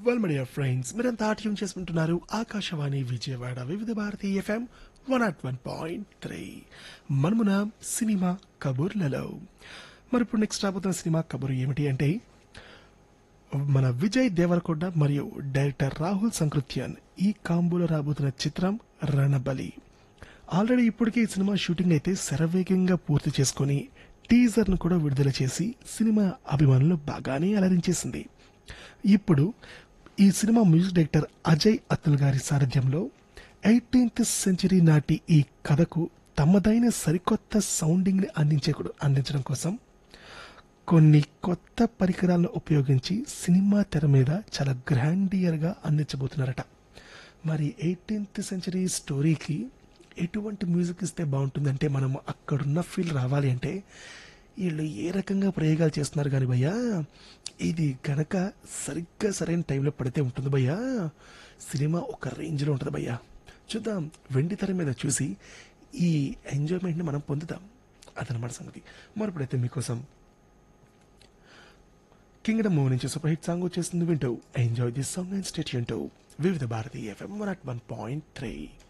well media friends మీరంతా tune చేసుకుంటున్నారు Akashvani Vijayawada Vividha Bharati FM one naught one point three మనమున cinema కబుర్లలో మరి ఇప్పుడు నెక్స్ట్ రాబోతున్న సినిమా కబురు ఏమిటి అంటే మన విజయ్ దేవరకొండ మరియు డైరెక్టర్ రాహుల్ సంకృత్యన్ ఈ కాంబోలో రాబోతున్న చిత్రం రణబలి ఆల్రెడీ ఇప్పటికే ఈ సినిమా షూటింగ్ అయితే శరవేగంగా పూర్తి చేసుకుని టీజర్ ను కూడా విడుదల చేసి సినిమా అభిమానులు బాగానే అలరించేసింది ఇప్పుడు ఈ cinema music director Ajay Atul గారి సారథ్యంలో ఎయిటీన్త్ సెంచరీ నాటి ఈ కథకు తమదైన సరికొత్త సౌండింగ్ ని అందించే అందించడం కోసం కొన్ని కొత్త పరికరాలను ఉపయోగించి సినిమా తెర మీద చాలా గ్రాండియర్ గా అందించబోతున్నారట మరి ఎయిటీన్త్ సెంచరీ స్టోరీకి ఎటువంటి మ్యూజిక్ ఇస్తే బాగుంటుందంటే మనం అక్కడున్న ఫీల్ రావాలి అంటే వీళ్ళు ఏ రకంగా ప్రయోగాలు చేస్తున్నారు కానీ భయ్యా ఇది గనక సరిగ్గా సరైన టైంలో పడితే ఉంటుంది భయ్యా సినిమా ఒక రేంజ్లో ఉంటుంది భయ్యా చూద్దాం వెండి తెర మీద చూసి ఈ ఎంజాయ్మెంట్ని మనం పొందుతాం అదనమాట సంగతి మరిప్పుడైతే మీకోసం కింగ్డమ్ మూవీ నుంచి సూపర్ హిట్ సాంగ్ వచ్చేసింది వింటూ enjoy this song and state Vividha Bharati FM one at one point three